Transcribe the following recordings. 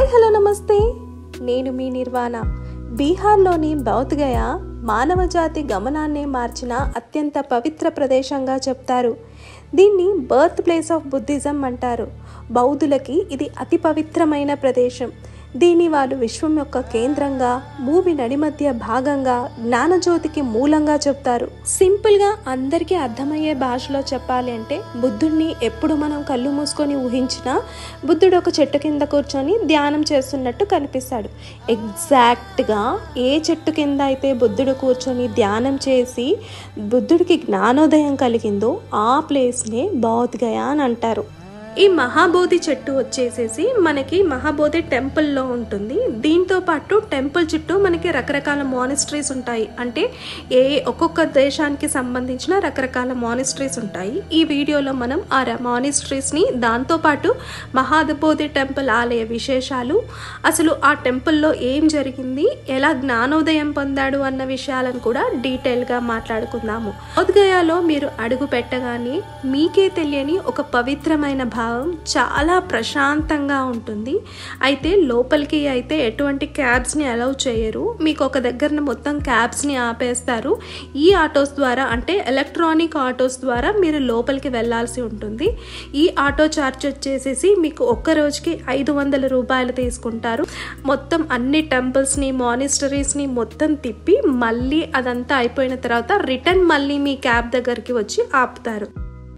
hello నమస్తే నేను మీ నిర్వాణ బీహార్లోని బౌద్గయ మానవ జాతి గమనాన్నే మార్చిన అత్యంత పవిత్ర ప్రదేశంగా చెప్తారు దీన్ని బర్త్ ప్లేస్ ఆఫ్ బుద్ధిజం అంటారు బౌద్ధులకి ఇది అతి పవిత్రమైన ప్రదేశం దీన్ని వారు విశ్వం యొక్క కేంద్రంగా భూమి నడిమధ్య భాగంగా జ్ఞానజ్యోతికి మూలంగా చెప్తారు సింపుల్గా అందరికీ అర్థమయ్యే భాషలో చెప్పాలి అంటే బుద్ధుడిని ఎప్పుడు మనం కళ్ళు మూసుకొని ఊహించినా బుద్ధుడు ఒక చెట్టు కింద కూర్చొని ధ్యానం చేస్తున్నట్టు కనిపిస్తాడు ఎగ్జాక్ట్గా ఏ చెట్టు కింద అయితే బుద్ధుడు కూర్చొని ధ్యానం చేసి బుద్ధుడికి జ్ఞానోదయం కలిగిందో ఆ ప్లేస్నే బౌద్గయ అని అంటారు ఈ మహాబోధి చెట్టు వచ్చేసేసి మనకి మహాబోధి టెంపుల్లో ఉంటుంది దీంతో పాటు టెంపుల్ చుట్టూ మనకి రకరకాల మానిస్ట్రీస్ ఉంటాయి అంటే ఏ ఒక్కొక్క దేశానికి సంబంధించిన రకరకాల మానిస్ట్రీస్ ఉంటాయి ఈ వీడియోలో మనం ఆ మానిస్ట్రీస్ని దాంతోపాటు మహాబోధి టెంపుల్ ఆలయ విశేషాలు అసలు ఆ టెంపుల్లో ఏం జరిగింది ఎలా జ్ఞానోదయం పొందాడు అన్న విషయాలను కూడా డీటెయిల్గా మాట్లాడుకుందాము బౌద్గయాలో మీరు అడుగు పెట్టగానే మీకే తెలియని ఒక పవిత్రమైన భావం చాలా ప్రశాంతంగా ఉంటుంది అయితే లోపలికి అయితే ఎటువంటి క్యాబ్స్ని అలౌ చేయరు మీకు ఒక దగ్గర మొత్తం క్యాబ్స్ని ఆపేస్తారు ఈ ఆటోస్ ద్వారా అంటే ఎలక్ట్రానిక్ ఆటోస్ ద్వారా మీరు లోపలికి వెళ్ళాల్సి ఉంటుంది ఈ ఆటో ఛార్జ్ వచ్చేసేసి మీకు ఒక్క రోజుకి ఐదు వందల రూపాయలు తీసుకుంటారు మొత్తం అన్ని టెంపుల్స్ని మానిస్టరీస్ని మొత్తం తిప్పి మళ్ళీ అదంతా అయిపోయిన తర్వాత రిటర్న్ మళ్ళీ మీ క్యాబ్ దగ్గరికి వచ్చి ఆపుతారు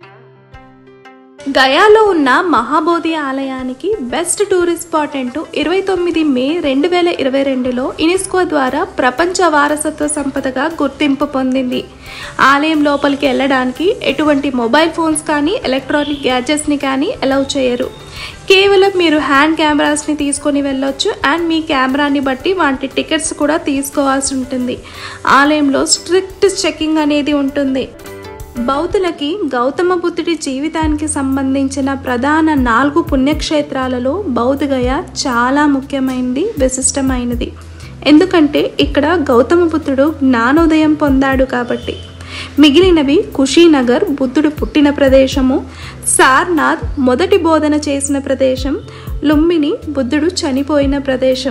గయాలో ఉన్న మహాబోధి ఆలయానికి బెస్ట్ టూరిస్ట్ స్పాట్ అంటూ ఇరవై తొమ్మిది మే రెండు వేల ఇరవై రెండులో యునెస్కో ద్వారా ప్రపంచ వారసత్వ సంపదగా గుర్తింపు పొందింది ఆలయం లోపలికి వెళ్ళడానికి ఎటువంటి మొబైల్ ఫోన్స్ కానీ ఎలక్ట్రానిక్ గ్యాడ్జెట్స్ని కానీ అలౌ చేయరు కేవలం మీరు హ్యాండ్ కెమెరాస్ని తీసుకొని వెళ్ళొచ్చు అండ్ మీ కెమెరాని బట్టి వాటి టికెట్స్ కూడా తీసుకోవాల్సి ఉంటుంది ఆలయంలో స్ట్రిక్ట్ చెకింగ్ అనేది ఉంటుంది బౌద్ధులకి గౌతమ బుద్ధుడి జీవితానికి సంబంధించిన ప్రధాన నాలుగు పుణ్యక్షేత్రాలలో బౌద్ధగయ చాలా ముఖ్యమైనది విశిష్టమైనది ఎందుకంటే ఇక్కడ గౌతమ బుద్ధుడు జ్ఞానోదయం పొందాడు కాబట్టి మిగిలినవి కుషీనగర్ బుద్ధుడు పుట్టిన ప్రదేశము సార్నాథ్ మొదటి బోధన చేసిన ప్రదేశం లుంబిని బుద్ధుడు చనిపోయిన ప్రదేశం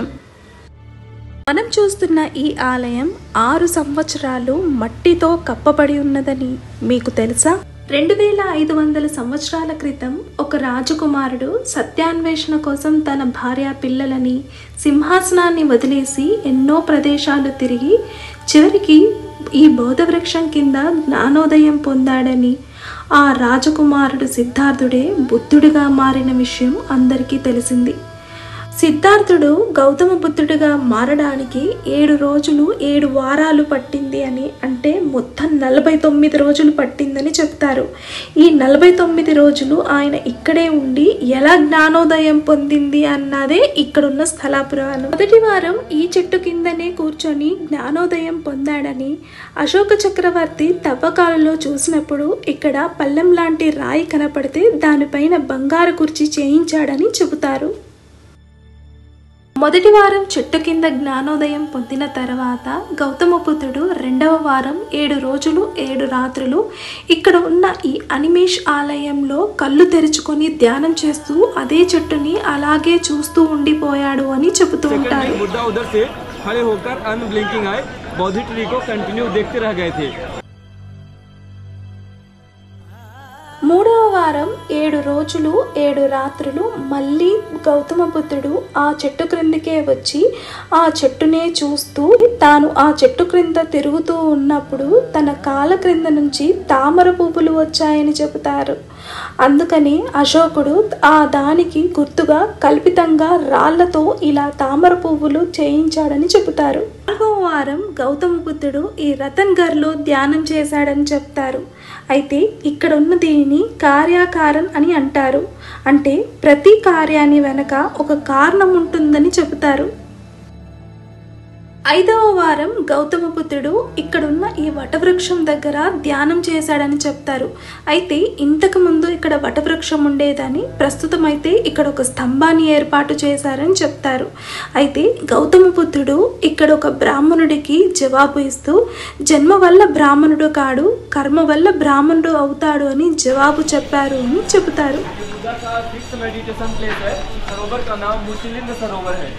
మనం చూస్తున్న ఈ ఆలయం ఆరు సంవత్సరాలు మట్టితో కప్పబడి ఉన్నదని మీకు తెలుసా రెండు వేల ఐదు వందల సంవత్సరాల క్రితం ఒక రాజకుమారుడు సత్యాన్వేషణ కోసం తన భార్య పిల్లలని సింహాసనాన్ని వదిలేసి ఎన్నో ప్రదేశాలు తిరిగి చివరికి ఈ బోధవృక్షం కింద జ్ఞానోదయం పొందాడని ఆ రాజకుమారుడు సిద్ధార్థుడే బుద్ధుడిగా మారిన విషయం అందరికీ తెలిసింది సిద్ధార్థుడు గౌతమ బుద్ధుడిగా మారడానికి ఏడు రోజులు ఏడు వారాలు పట్టింది అని అంటే మొత్తం నలభై తొమ్మిది రోజులు పట్టిందని చెప్తారు ఈ నలభై తొమ్మిది రోజులు ఆయన ఇక్కడే ఉండి ఎలా జ్ఞానోదయం పొందింది అన్నదే ఇక్కడున్న స్థల పురాణం మొదటి వారం ఈ చెట్టు కిందనే కూర్చొని జ్ఞానోదయం పొందాడని అశోక చక్రవర్తి తవ్వకాలలో చూసినప్పుడు ఇక్కడ పల్లెం లాంటి రాయి కనపడితే దానిపైన బంగారు కుర్చీ చేయించాడని చెబుతారు మొదటి వారం చెట్టు కింద జ్ఞానోదయం పొందిన తర్వాత గౌతమ బుద్ధుడు రెండవ వారం ఏడు రోజులు ఏడు రాత్రులు ఇక్కడ ఉన్న ఈ అనిమేష్ ఆలయంలో కళ్ళు తెరుచుకొని ధ్యానం చేస్తూ అదే చెట్టుని అలాగే చూస్తూ ఉండిపోయాడు అని చెబుతూ ఉంటారు सेकंड मुद्दा उधर से खड़े होकर अनब्लिंकिंग आए बौद्ध ट्री को कंटिन्यू देखते रह गए थे మూడవ వారం ఏడు రోజులు ఏడు రాత్రులు మళ్ళీ గౌతమ బుద్ధుడు ఆ చెట్టు క్రిందకే వచ్చి ఆ చెట్టునే చూస్తూ తాను ఆ చెట్టు క్రింద తిరుగుతూ ఉన్నప్పుడు తన కాళ్ళ క్రింద నుంచి తామర పువ్వులు వచ్చాయని చెబుతారు అందుకని అశోకుడు ఆ దానికి గుర్తుగా కల్పితంగా రాళ్లతో ఇలా తామర పువ్వులు చేయించాడని చెబుతారు నాలుగవ వారం గౌతమ బుద్ధుడు ఈ రతన్ గర్లో ధ్యానం చేశాడని చెప్తారు అయితే ఇక్కడ ఉన్న దీనిని కార్యాకారం అని అంటారు అంటే ప్రతి కార్యాన్ని వెనక ఒక కారణం ఉంటుందని చెబుతారు ఐదవ వారం గౌతమ బుద్ధుడు ఇక్కడున్న ఈ వటవృక్షం దగ్గర ధ్యానం చేశాడని చెప్తారు అయితే ఇంతకు ముందు ఇక్కడ వటవృక్షం ఉండేదని ప్రస్తుతం అయితే ఇక్కడ ఒక స్తంభాన్ని ఏర్పాటు చేశారని చెప్తారు అయితే గౌతమ బుద్ధుడు ఇక్కడ ఒక బ్రాహ్మణుడికి జవాబు ఇస్తూ జన్మ వల్ల బ్రాహ్మణుడు కాడు కర్మ వల్ల బ్రాహ్మణుడు అవుతాడు అని జవాబు చెప్పారు అని చెబుతారు बुद्धा का फिक्स मेडिटेशन प्लेस है सरोवर का नाम मुचिलिंद सरोवर है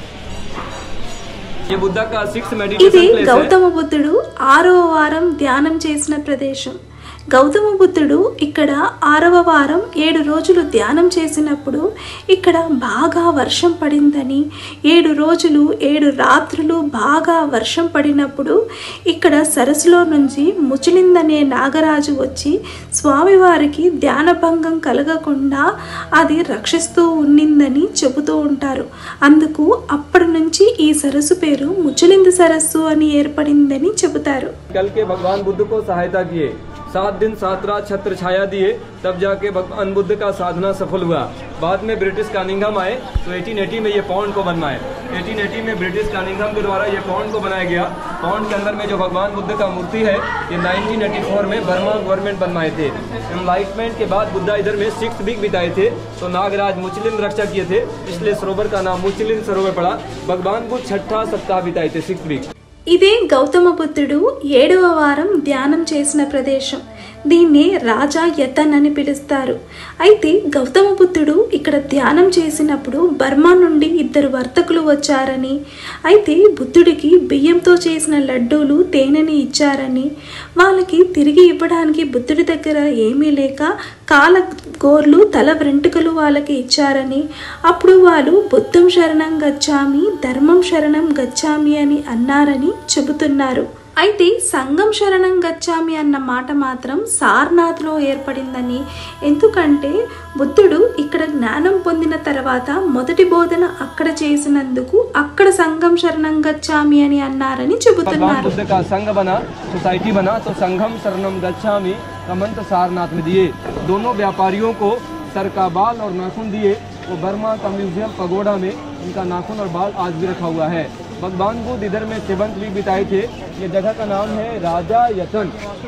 ये बुद्धा का सिक्स ఇది मेडिटेशन प्लेस है గౌతమ బుద్ధుడు ఆరవ వారం ధ్యానం చేసిన ప్రదేశం గౌతమ బుద్ధుడు ఇక్కడ ఆరవ వారం ఏడు రోజులు ధ్యానం చేసినప్పుడు ఇక్కడ బాగా వర్షం పడిందని ఏడు రోజులు ఏడు రాత్రులు బాగా వర్షం పడినప్పుడు ఇక్కడ సరస్సులో నుంచి ముచిలిందనే నాగరాజు వచ్చి స్వామివారికి ధ్యానభంగం కలగకుండా అది రక్షిస్తూ ఉండిందని చెబుతూ ఉంటారు అందుకు అప్పటి నుంచి ఈ సరస్సు పేరు ముచ్చలింద సరస్సు అని ఏర్పడిందని చెబుతారు कल के भगवान बुद्ध को सहायता किए सात दिन सात रात छत्र छाया दिए तब जाके भगवान बुद्ध का साधना सफल हुआ बाद में ब्रिटिश कानिंगम आए तो 1880 में ये पौंड को बनवाए 1880 में ब्रिटिश कानिंगम के द्वारा ये पौंड को बनाया गया पौंड के अंदर में जो भगवान बुद्ध का मूर्ति है ये 1984 में बर्मा गवर्नमेंट बनवाए थे एनलाइटमेंट के बाद बुद्धा इधर में सिक्स वीक बिताए थे तो नागराज मुचलिंद रक्षा किए थे इसलिए सरोवर का नाम मुचलिंद सरोवर पड़ा भगवान बुद्ध छठा सप्ताह बिताए थे सिक्स वीक ఇదే గౌతమ బుద్ధుడు ఏడవ వారం ధ్యానం చేసిన ప్రదేశం దీన్ని రాజా యతన్ అని పిలుస్తారు అయితే గౌతమ బుద్ధుడు ఇక్కడ ధ్యానం చేసినప్పుడు బర్మా నుండి ఇద్దరు వర్తకులు వచ్చారని అయితే బుద్ధుడికి బియ్యంతో చేసిన లడ్డూలు తేనెని ఇచ్చారని వాళ్ళకి తిరిగి ఇవ్వడానికి బుద్ధుడి దగ్గర ఏమీ లేక కాల గోర్లు తల వెంట్రుకలు వాళ్ళకి ఇచ్చారని అప్పుడు వాళ్ళు బుద్ధం శరణం గచ్చామి ధర్మం శరణం గచ్చామి అని అన్నారని చెబుతున్నారు అయితే సంఘం శరణం గచ్చామి అన్న మాట మాత్రం సార్నాథ్లో ఏర్పడిందని ఎందుకంటే బుద్ధుడు ఇక్కడ జ్ఞానం పొందిన తర్వాత మొదటి బోధన అక్కడ చేసినందుకు అక్కడ సంఘం శరణం గచ్చామి అని అన్నారని भगवान చెబుతున్నారు बुद्ध का संघ बना सोसाइटी बना तो संघम शरणम गच्छामि का मंत्र सारनाथ में दिए दोनों व्यापारियों को सर का बाल और नाखून दिए वो बर्मा का म्यूजियम पगोड़ा में इनका नाखून और बाल आज भी रखा हुआ है भगवान बुद्ध इधर में सेवंत वीक बिताए थे ये जगह का नाम है राजा यतन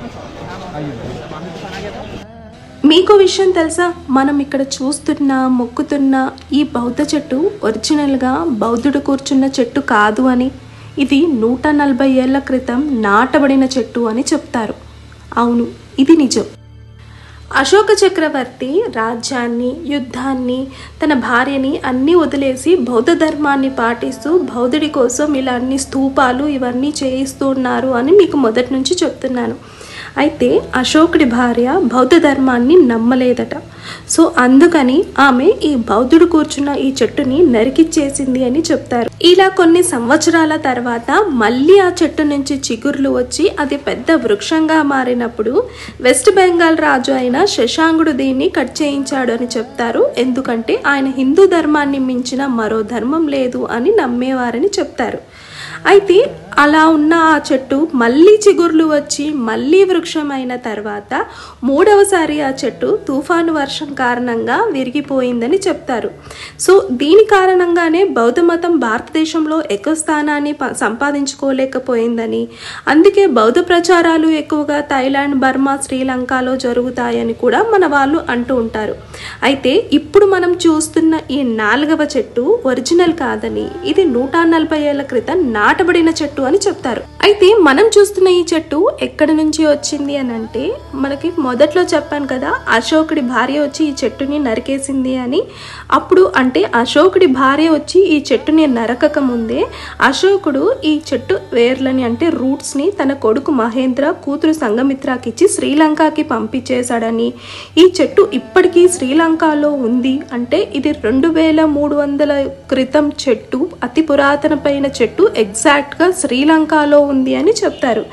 आइए మీకు విషయం తెలుసా మనం ఇక్కడ చూస్తున్న మొక్కుతున్న ఈ బౌద్ధ చెట్టు ఒరిజినల్గా బౌద్ధుడు కూర్చున్న చెట్టు కాదు అని ఇది నూట నలభై ఏళ్ల క్రితం నాటబడిన చెట్టు అని చెప్తారు అవును ఇది నిజం అశోక చక్రవర్తి రాజ్యాన్ని యుద్ధాన్ని తన భార్యని అన్నీ వదిలేసి బౌద్ధ ధర్మాన్ని పాటిస్తూ బౌద్ధుడి కోసం ఇలా అన్ని స్తూపాలు ఇవన్నీ చేయిస్తూ ఉన్నారు అని మీకు మొదటి నుంచి చెప్తున్నాను అయితే అశోకుడి భార్య బౌద్ధ ధర్మాన్ని నమ్మలేదట సో అందుకని ఆమె ఈ బౌద్ధుడు కూర్చున్న ఈ చెట్టుని నరికిచ్చేసింది అని చెప్తారు ఇలా కొన్ని సంవత్సరాల తర్వాత మళ్ళీ ఆ చెట్టు నుంచి చిగుర్లు వచ్చి అది పెద్ద వృక్షంగా మారినప్పుడు వెస్ట్ బెంగాల్ రాజు అయిన శశాంకుడు దీన్ని కట్ చేయించాడు అని చెప్తారు ఎందుకంటే ఆయన హిందూ ధర్మాన్ని మించిన మరో ధర్మం లేదు అని నమ్మేవారని చెప్తారు అయితే అలా ఉన్న ఆ చెట్టు మళ్ళీ చిగుర్లు వచ్చి మళ్ళీ వృక్షం అయిన తర్వాత మూడవసారి ఆ చెట్టు తుఫాను వర్షం కారణంగా విరిగిపోయిందని చెప్తారు సో దీని కారణంగానే బౌద్ధ మతం భారతదేశంలో ఎక్కువ స్థానాన్ని ప- సంపాదించుకోలేకపోయిందని అందుకే బౌద్ధ ప్రచారాలు ఎక్కువగా థైలాండ్ బర్మా శ్రీలంకలో జరుగుతాయని కూడా మన వాళ్ళు అంటూ ఉంటారు అయితే ఇప్పుడు మనం చూస్తున్న ఈ నాలుగవ చెట్టు ఒరిజినల్ కాదని ఇది నూట నలభై ఏళ్ల క్రితం నాటబడిన చెట్టు అని చెప్తారు అయితే మనం చూస్తున్న ఈ చెట్టు ఎక్కడి నుంచి వచ్చింది అని అంటే మనకి మొదట్లో చెప్పాను కదా అశోకుడి భార్య వచ్చి ఈ చెట్టుని నరికేసింది అని అప్పుడు అంటే అశోకుడి భార్య వచ్చి ఈ చెట్టుని నరకక ముందే అశోకుడు ఈ చెట్టు వేర్లని అంటే రూట్స్ని తన కొడుకు మహేంద్ర కూతురు సంగమిత్రాకి ఇచ్చి శ్రీలంకకి పంపించేశాడని ఈ చెట్టు ఇప్పటికీ శ్రీలంకలో ఉంది అంటే ఇది రెండు వేల మూడు వందల క్రితం చెట్టు అతి పురాతనమైన చెట్టు ఎగ్జాక్ట్గా శ్రీలంకలో ఉంది అని చెప్తారు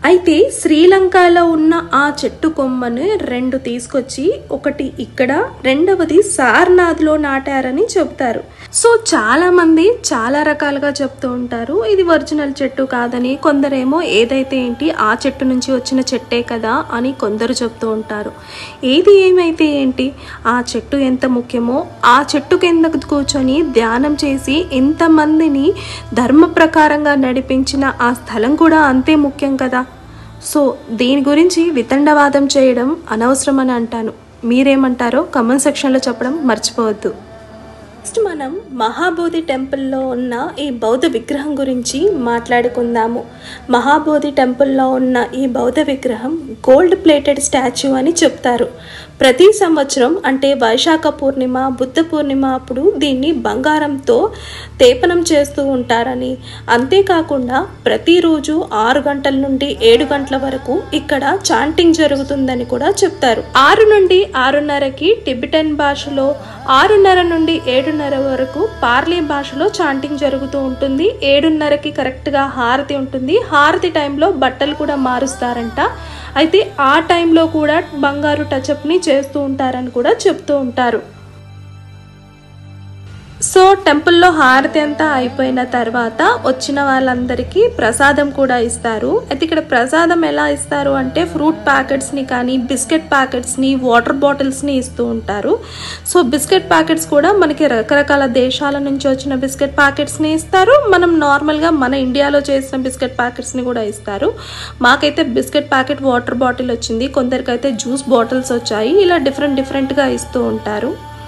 అయితే శ్రీలంకలో ఉన్న ఆ చెట్టు కొమ్మను రెండు తీసుకొచ్చి ఒకటి ఇక్కడ రెండవది సార్నాథ్లో నాటారని చెబుతారు సో చాలా మంది చాలా రకాలుగా చెప్తూ ఉంటారు ఇది ఒరిజినల్ చెట్టు కాదని కొందరేమో ఏదైతే ఏంటి ఆ చెట్టు నుంచి వచ్చిన చెట్టే కదా అని కొందరు చెప్తూ ఉంటారు ఏది ఏమైతే ఏంటి ఆ చెట్టు ఎంత ముఖ్యమో ఆ చెట్టు కింద కూర్చొని ధ్యానం చేసి ఇంతమందిని ధర్మ ప్రకారంగా నడిపించిన ఆ స్థలం కూడా అంతే ముఖ్యం కదా సో దీని గురించి వితండవాదం చేయడం అనవసరం అని అంటాను మీరేమంటారో కమెంట్ సెక్షన్లో చెప్పడం మర్చిపోవద్దు నెక్స్ట్ మనం మహాబోధి టెంపుల్లో ఉన్న ఈ బౌద్ధ విగ్రహం గురించి మాట్లాడుకుందాము మహాబోధి టెంపుల్లో ఉన్న ఈ బౌద్ధ విగ్రహం గోల్డ్ ప్లేటెడ్ స్టాచ్యూ అని చెప్తారు ప్రతి సంవత్సరం అంటే వైశాఖ పూర్ణిమ బుద్ధ పూర్ణిమ అప్పుడు దీన్ని బంగారంతో తేపనం చేస్తూ ఉంటారని అంతేకాకుండా ప్రతిరోజు ఆరు గంటల నుండి ఏడు గంటల వరకు ఇక్కడ చాంటింగ్ జరుగుతుందని కూడా చెప్తారు ఆరు నుండి ఆరున్నరకి టిబిటన్ భాషలో ఆరున్నర నుండి ఏడున్నర వరకు పార్లీ భాషలో చాంటింగ్ జరుగుతూ ఉంటుంది ఏడున్నరకి కరెక్ట్గా హారతి ఉంటుంది హారతి టైంలో బట్టలు కూడా మారుస్తారంట అయితే ఆ టైంలో కూడా బంగారు టచ్అప్ని చేస్తూ ఉంటారని కూడా చెప్తూ ఉంటారు సో టెంపుల్లో హారతి అంతా అయిపోయిన తర్వాత వచ్చిన వాళ్ళందరికీ ప్రసాదం కూడా ఇస్తారు అయితే ఇక్కడ ప్రసాదం ఎలా ఇస్తారు అంటే ఫ్రూట్ ప్యాకెట్స్ని కానీ బిస్కెట్ ప్యాకెట్స్ని వాటర్ బాటిల్స్ని ఇస్తూ ఉంటారు సో బిస్కెట్ ప్యాకెట్స్ కూడా మనకి రకరకాల దేశాల నుంచి వచ్చిన బిస్కెట్ ప్యాకెట్స్ని ఇస్తారు మనం నార్మల్గా మన ఇండియాలో చేసిన బిస్కెట్ ప్యాకెట్స్ని కూడా ఇస్తారు మాకైతే బిస్కెట్ ప్యాకెట్ వాటర్ బాటిల్ వచ్చింది కొందరికైతే జ్యూస్ బాటిల్స్ వచ్చాయి ఇలా డిఫరెంట్ డిఫరెంట్గా ఇస్తూ ఉంటారు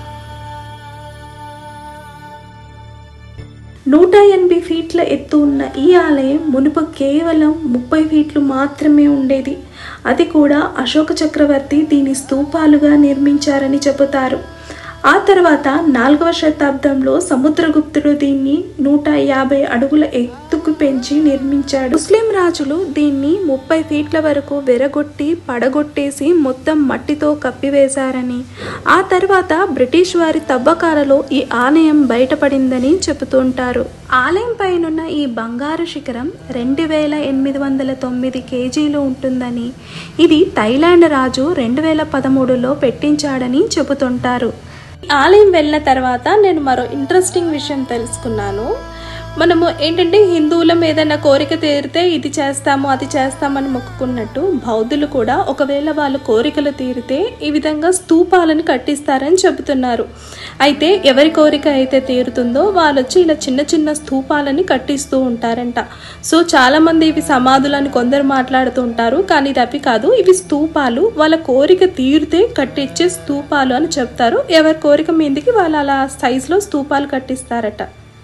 నూట ఎనభై ఫీట్ల ఎత్తు ఉన్న ఈ ఆలయం మునుపు కేవలం ముప్పై ఫీట్లు మాత్రమే ఉండేది అది కూడా అశోక చక్రవర్తి దీని స్తూపాలుగా నిర్మించారని చెబుతారు ఆ తర్వాత నాలుగవ శతాబ్దంలో సముద్రగుప్తుడు దీన్ని నూట యాభై అడుగుల ఎత్తుకు పెంచి నిర్మించాడు ముస్లిం రాజులు దీన్ని ముప్పై ఫీట్ల వరకు వెరగొట్టి పడగొట్టేసి మొత్తం మట్టితో కప్పివేశారని ఆ తర్వాత బ్రిటిష్ వారి తవ్వకాలలో ఈ ఆలయం బయటపడిందని చెబుతుంటారు ఆలయం పైనున్న ఈ బంగారు శిఖరం రెండు వేల ఎనిమిది వందల తొమ్మిది కేజీలు ఉంటుందని ఇది థైలాండ్ రాజు రెండు వేల పదమూడులో పెట్టించాడని చెబుతుంటారు ఆలయం వెళ్ళిన తర్వాత నేను మరో ఇంట్రెస్టింగ్ విషయం తెలుసుకున్నాను మనము ఏంటంటే హిందువులం ఏదైనా కోరిక తీరితే ఇది చేస్తాము అది చేస్తామని మొక్కుకున్నట్టు బౌద్ధులు కూడా ఒకవేళ వాళ్ళ కోరికలు తీరితే ఈ విధంగా స్తూపాలను కట్టిస్తారని చెబుతున్నారు అయితే ఎవరి కోరిక అయితే తీరుతుందో వాళ్ళు వచ్చి ఇలా చిన్న చిన్న స్తూపాలని కట్టిస్తూ ఉంటారంట సో చాలామంది ఇవి సమాధులని కొందరు మాట్లాడుతూ ఉంటారు కానీ ఇది అవి కాదు ఇవి స్తూపాలు వాళ్ళ కోరిక తీరితే కట్టించే స్తూపాలు అని చెప్తారు ఎవరి కోరిక మీదకి వాళ్ళు అలా సైజులో స్తూపాలు కట్టిస్తారట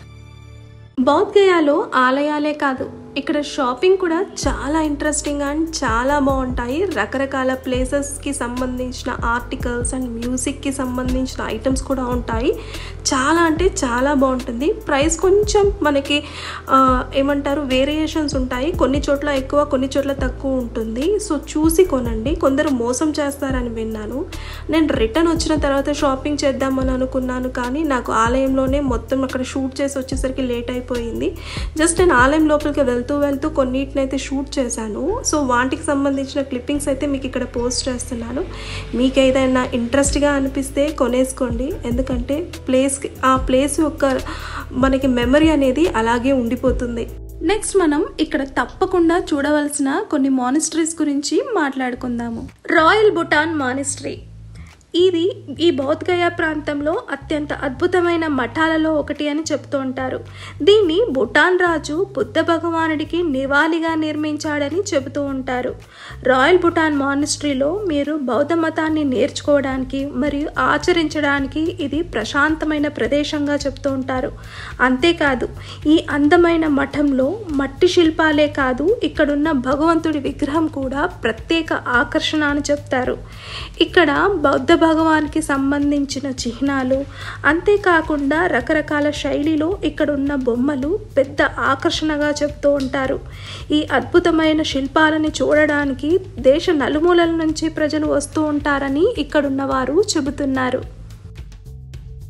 బౌద్ధగయాలో ఆలయాలే కాదు ఇక్కడ షాపింగ్ కూడా చాలా ఇంట్రెస్టింగ్ అండ్ చాలా బాగుంటాయి రకరకాల ప్లేసెస్కి సంబంధించిన ఆర్టికల్స్ అండ్ మ్యూజిక్కి సంబంధించిన ఐటమ్స్ కూడా ఉంటాయి చాలా అంటే చాలా బాగుంటుంది ప్రైస్ కొంచెం మనకి ఆ, ఏమంటారు వేరియేషన్స్ ఉంటాయి కొన్ని చోట్ల ఎక్కువ కొన్ని చోట్ల తక్కువ ఉంటుంది సో చూసి కొనండి కొందరు మోసం చేస్తారని విన్నాను నేను రిటర్న్ వచ్చిన తర్వాత షాపింగ్ చేద్దామని అనుకున్నాను కానీ నాకు ఆలయంలోనే మొత్తం అక్కడ షూట్ చేసి వచ్చేసరికి లేట్ అయిపోయింది జస్ట్ నేను ఆలయం లోపలికి వెళ్తూ వెళ్తూ కొన్నిటిని అయితే షూట్ చేశాను సో వాటికి సంబంధించిన క్లిప్పింగ్స్ అయితే మీకు ఇక్కడ పోస్ట్ చేస్తున్నాను మీకు ఏదైనా ఇంట్రెస్ట్గా అనిపిస్తే కొనేసుకోండి ఎందుకంటే ప్లేస్కి ఆ ప్లేస్ యొక్క మనకి మెమరీ అనేది అలాగే ఉండిపోతుంది నెక్స్ట్ మనం ఇక్కడ తప్పకుండా చూడవలసిన కొన్ని మానిస్ట్రీస్ గురించి మాట్లాడుకుందాము రాయల్ భూటాన్ మానిస్ట్రీ ఇది ఈ బౌద్ధగయ ప్రాంతంలో అత్యంత అద్భుతమైన మఠాలలో ఒకటి అని చెప్తూ ఉంటారు దీన్ని భూటాన్ రాజు బుద్ధ భగవానుడికి నివాళిగా నిర్మించాడని చెబుతూ ఉంటారు రాయల్ భూటాన్ మానిస్ట్రీలో మీరు బౌద్ధ మతాన్ని నేర్చుకోవడానికి మరియు ఆచరించడానికి ఇది ప్రశాంతమైన ప్రదేశంగా చెప్తూ ఉంటారు అంతేకాదు ఈ అందమైన మఠంలో మట్టి శిల్పాలే కాదు ఇక్కడున్న భగవంతుడి విగ్రహం కూడా ప్రత్యేక ఆకర్షణ అని చెప్తారు ఇక్కడ బౌద్ధ భగవానికి సంబంధించిన చిహ్నాలు అంతేకాకుండా రకరకాల శైలిలో ఇక్కడ ఉన్న బొమ్మలు పెద్ద ఆకర్షణగా చెప్తూ ఉంటారు ఈ అద్భుతమైన శిల్పాలని చూడడానికి దేశ నలుమూలల నుంచి ప్రజలు వస్తూ ఉంటారని ఇక్కడున్న వారు చెబుతున్నారు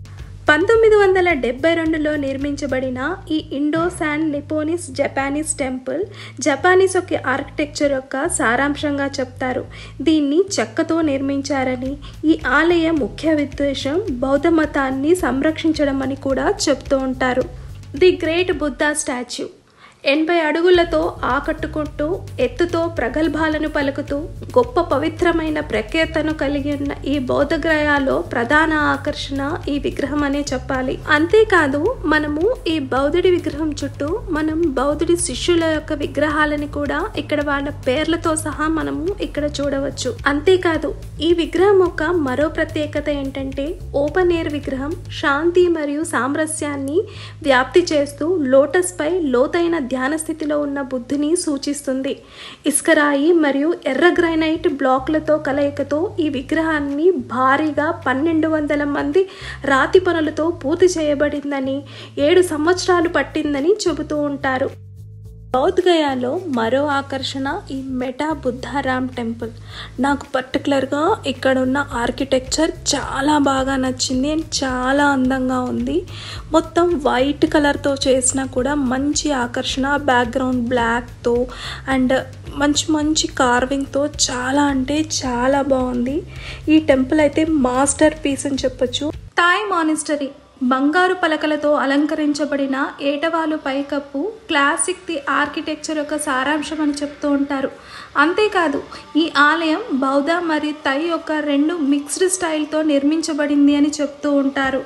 పంతొమ్మిది వందల డెబ్బై రెండులో నిర్మించబడిన ఈ Indosan Nipponji Japanese temple Japanese యొక్క ఆర్కిటెక్చర్ యొక్క సారాంశంగా చెప్తారు దీన్ని చెక్కతో నిర్మించారని ఈ ఆలయ ముఖ్య ఉద్దేశం బౌద్ధ మతాన్ని సంరక్షించడం అని కూడా చెప్తూ ఉంటారు ది గ్రేట్ బుద్ధ స్టాచ్యూ ఎనభై అడుగులతో ఆకట్టుకుంటూ ఎత్తుతో ప్రగల్భాలను పలుకుతూ గొప్ప పవిత్రమైన ప్రఖ్యాతను కలిగి ఉన్న ఈ బౌద్ధగ్రయాలో ప్రధాన ఆకర్షణ ఈ విగ్రహం అనే చెప్పాలి అంతేకాదు మనము ఈ బౌద్ధుడి విగ్రహం చుట్టూ మనం బౌద్ధుడి శిష్యుల యొక్క విగ్రహాలని కూడా ఇక్కడ వాళ్ళ పేర్లతో సహా మనము ఇక్కడ చూడవచ్చు అంతేకాదు ఈ విగ్రహం యొక్క మరో ప్రత్యేకత ఏంటంటే ఓపెన్ ఎయిర్ విగ్రహం శాంతి మరియు సామరస్యాన్ని వ్యాప్తి చేస్తూ లోటస్ పై లోతైన ధ్యాన స్థితిలో ఉన్న బుద్ధిని సూచిస్తుంది ఇసుకరాయి మరియు ఎర్ర గ్రైనైట్ బ్లాక్లతో కలయికతో ఈ విగ్రహాన్ని భారీగా పన్నెండు వందల మంది రాతి పనులతో పూర్తి చేయబడిందని ఏడు సంవత్సరాలు పట్టిందని చెబుతూ ఉంటారు బౌద్ధ్ గయాలో మరో ఆకర్షణ ఈ మెటా బుద్ధారామ్ టెంపుల్ నాకు పర్టికులర్గా ఇక్కడ ఉన్న ఆర్కిటెక్చర్ చాలా బాగా నచ్చింది అండ్ చాలా అందంగా ఉంది మొత్తం వైట్ కలర్తో చేసినా కూడా మంచి ఆకర్షణ బ్యాక్గ్రౌండ్ బ్లాక్తో అండ్ మంచి మంచి కార్వింగ్తో చాలా అంటే చాలా బాగుంది ఈ టెంపుల్ అయితే మాస్టర్ పీస్ అని చెప్పొచ్చు థాయ్ మానిస్టరీ బంగారు పలకలతో అలంకరించబడిన ఏటవాలు పైకప్పు క్లాసిక్ ది ఆర్కిటెక్చర్ యొక్క సారాంశం అని చెప్తూ ఉంటారు అంతేకాదు ఈ ఆలయం బౌద్ధ మరియు తై యొక్క రెండు మిక్స్డ్ స్టైల్తో నిర్మించబడింది అని చెప్తూ ఉంటారు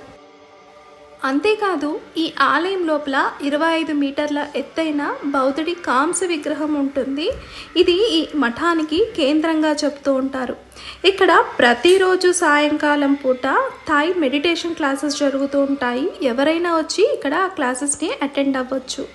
అంతేకాదు ఈ ఆలయం లోపల ఇరవై ఐదు మీటర్ల ఎత్తైన బౌద్ధుడి కాంస విగ్రహం ఉంటుంది ఇది ఈ మఠానికి కేంద్రంగా చెప్తూ ఉంటారు ఇక్కడ ప్రతిరోజు సాయంకాలం పూట థాయ్ మెడిటేషన్ క్లాసెస్ జరుగుతూ ఉంటాయి ఎవరైనా వచ్చి ఇక్కడ ఆ క్లాసెస్ని అటెండ్ అవ్వచ్చు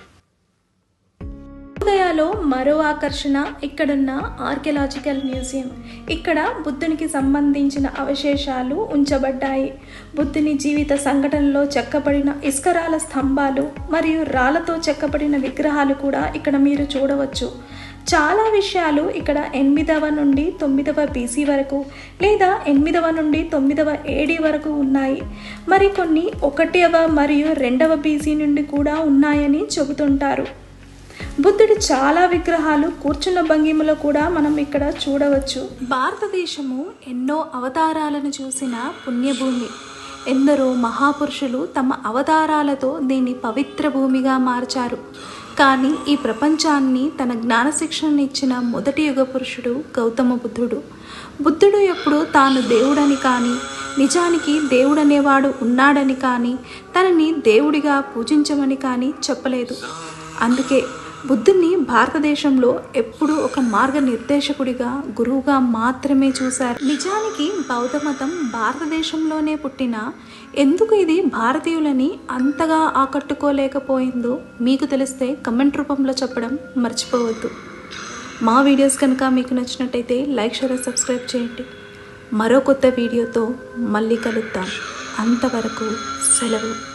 బుద్ధగయాలో మరో ఆకర్షణ ఇక్కడున్న ఆర్కియలాజికల్ మ్యూజియం ఇక్కడ బుద్ధునికి సంబంధించిన అవశేషాలు ఉంచబడ్డాయి బుద్ధుని జీవిత సంఘటనలో చెక్కబడిన ఇసుకరాల స్తంభాలు మరియు రాళ్లతో చెక్కబడిన విగ్రహాలు కూడా ఇక్కడ మీరు చూడవచ్చు చాలా విషయాలు ఇక్కడ ఎనిమిదవ నుండి తొమ్మిదవ బీసీ వరకు లేదా ఎనిమిదవ నుండి తొమ్మిదవ ఏడి వరకు ఉన్నాయి మరికొన్ని ఒకటవ మరియు రెండవ బీసీ నుండి కూడా ఉన్నాయని చెబుతుంటారు బుద్ధుడి చాలా విగ్రహాలు కూర్చున్న భంగిమలో కూడా మనం ఇక్కడ చూడవచ్చు భారతదేశము ఎన్నో అవతారాలను చూసిన పుణ్యభూమి ఎందరో మహాపురుషులు తమ అవతారాలతో దీన్ని పవిత్ర భూమిగా మార్చారు కానీ ఈ ప్రపంచాన్ని తన జ్ఞాన శిక్షణను ఇచ్చిన మొదటి యుగ పురుషుడు గౌతమ బుద్ధుడు బుద్ధుడు ఎప్పుడు తాను దేవుడని కానీ నిజానికి దేవుడనేవాడు ఉన్నాడని కానీ తనని దేవుడిగా పూజించమని కానీ చెప్పలేదు అందుకే బుద్ధుని భారతదేశంలో ఎప్పుడూ ఒక మార్గనిర్దేశకుడిగా గురువుగా మాత్రమే చూశారు నిజానికి బౌద్ధ మతం భారతదేశంలోనే పుట్టిన ఎందుకు ఇది భారతీయులని అంతగా ఆకట్టుకోలేకపోయిందో మీకు తెలిస్తే కమెంట్ రూపంలో చెప్పడం మర్చిపోవద్దు మా వీడియోస్ కనుక మీకు నచ్చినట్టయితే లైక్ షేర్ సబ్స్క్రైబ్ చేయండి మరో కొత్త వీడియోతో మళ్ళీ కలుద్దాం అంతవరకు సెలవు